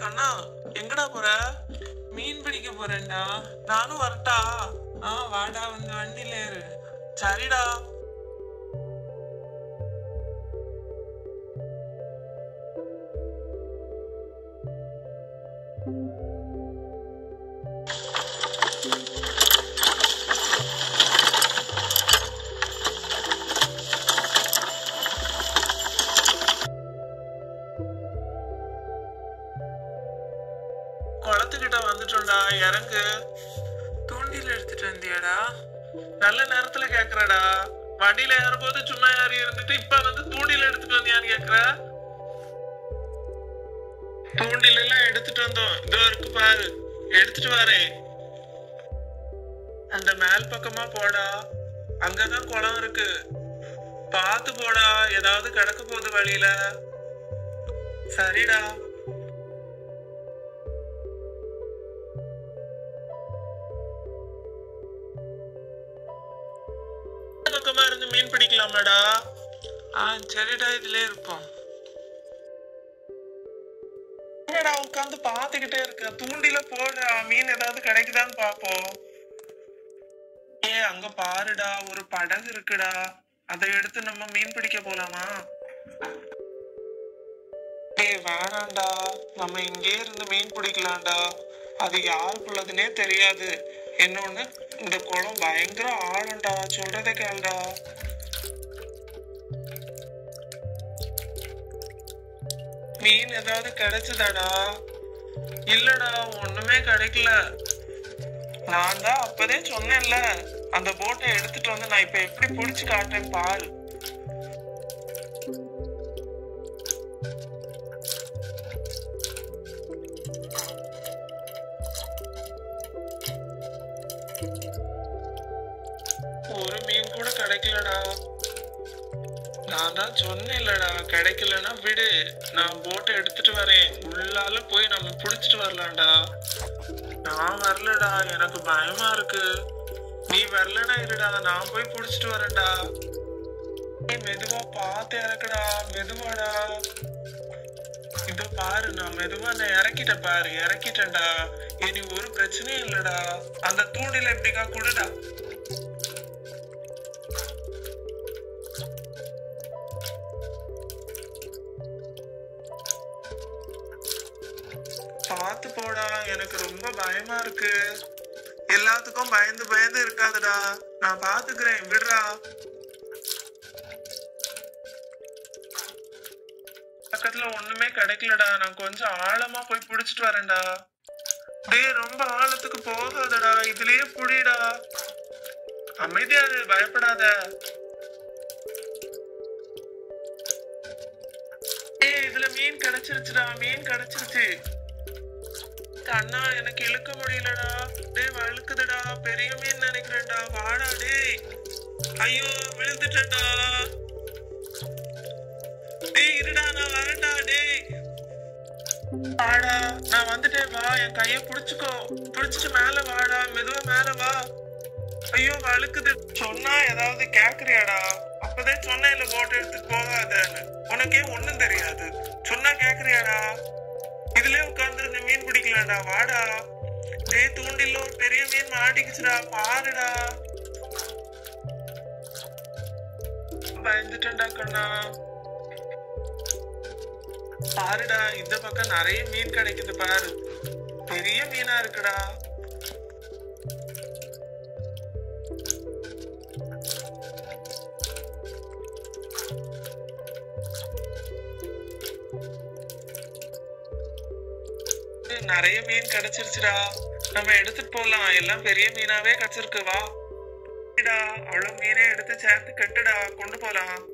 கண்ணா எங்கடா போற மீன் பிடிக்க போறேன்டா நானும் வரட்டா ஆ வாடா வந்து வண்டியில ஏறு சரிடா குளத்துக்கிட்ட வந்துட்டோம்டா இறங்கு தூண்டில் எடுத்துட்டு வந்தியாடா நல்ல நேரத்துல கேக்குறடா வண்டியில ஏறும்போது சும்மா ஏறி இருந்துட்டு இப்ப வந்து தூண்டில் எடுத்துட்டு வந்தியான்னு கேக்குற தூண்டில் எல்லாம் எடுத்துட்டு வந்தோம் இதோ இருக்கு பாரு எடுத்துட்டு வரேன் அந்த மேல் பக்கமா போடா அங்கதான் குளம் இருக்கு பார்த்து போடா ஏதாவது கிடக்க போகுது வழியில சரிடா இந்த பக்கமா இருந்து மீன் பிடிக்கலாமாடா ஆ சரிடா இதுல இருப்போம் என்னடா உட்காந்து பாத்துக்கிட்டே இருக்க தூண்டில போடுடா மீன் ஏதாவது கிடைக்குதான்னு பாப்போம் ஏ அங்க பாருடா ஒரு படகு இருக்குடா அதை எடுத்து நம்ம மீன் பிடிக்க போலாமா ஏய் வேணாம்டா நம்ம இங்கே இருந்து மீன் பிடிக்கலாம்டா அது யாருக்குள்ளதுனே தெரியாது இன்னொன்னு இந்த குளம் பயங்கர ஆழம்டா சொல்றதை கேளுடா மீன் ஏதாவது கிடைச்சதாடா இல்லடா ஒண்ணுமே கிடைக்கல நான் தான் அப்பதே சொன்னேன்ல அந்த போட்டை எடுத்துட்டு வந்து நான் இப்ப எப்படி புடிச்சு காட்டுறேன் பாரு ஒரு மீன் கூட கிடைக்கலடா நான் தான் சொன்னேன்லடா கிடைக்கலன்னா விடு நான் போட்டை எடுத்துட்டு வரேன் உள்ளால போய் நம்ம புடிச்சிட்டு வரலாம்டா நான் வரலடா எனக்கு பயமா இருக்கு நீ வரலனா இருடா நான் போய் புடிச்சிட்டு வரேன்டா நீ மெதுவா பார்த்து இறக்குடா மெதுவாடா இதோ பாரு நான் மெதுவா நான் இறக்கிட்டேன் பாரு இறக்கிட்டேன்டா இனி ஒரு பிரச்சனையும் இல்லடா அந்த தூண்டில எப்படிக்கா கொடுடா பார்த்து போடா எனக்கு ரொம்ப பயமா இருக்கு எல்லாத்துக்கும் பயந்து பயந்து இருக்காதுடா நான் பாத்துக்கிறேன் விடுறா பக்கத்துல ஒண்ணுமே கிடைக்கலடா நான் கொஞ்சம் ஆழமா போய் புடிச்சிட்டு வரேன்டா டேய் ரொம்ப ஆழத்துக்கு போகாதடா இதுலயே புடிடா அமைதியா இரு, பயப்படாத ஏய் இதுல மீன் கிடைச்சிருச்சுடா மீன் கிடைச்சிருச்சு அண்ணா எனக்கு இழுக்க முடியலடா டேய் வழுக்குதுடா பெரிய மீன் நினைக்கிறேன்டா வாடா டேய் ஐயோ விழுந்துட்டேன்டா டேய் இருடா நான் வரேன்டா டேய் வாடா நான் வந்துட்டேன் வா என் கைய புடிச்சுக்கோ புடிச்சிட்டு மேல வாடா மெதுவா மேல வா ஐயோ வழுக்குது சொன்னா ஏதாவது கேக்குறியாடா அப்பதே சொன்னேன்ல போட் எடுத்துட்டு போகாதன்னு உனக்கே ஒண்ணும் தெரியாது சொன்னா கேக்குறியாடா இதுலயே உட்கார்ந்து மீன் பிடிக்கலாம்டா வாடா டேய் தூண்டில்ல ஒரு பெரிய மீன் மாட்டிக்கிச்சுடா பாருடா பயந்துட்டேன்டா கண்ணா பாருடா இந்த பக்கம் நிறைய மீன் கிடைக்குது பாரு பெரிய மீனா இருக்குடா ஏய், நிறைய மீன் கிடைச்சிருச்சுடா நம்ம எடுத்துட்டு போலாம் எல்லாம் பெரிய மீனாவே கிடைச்சிருக்கு வா டா, அவ்வளவு மீனே எடுத்து சேர்த்து கட்டுடா கொண்டு போலாம்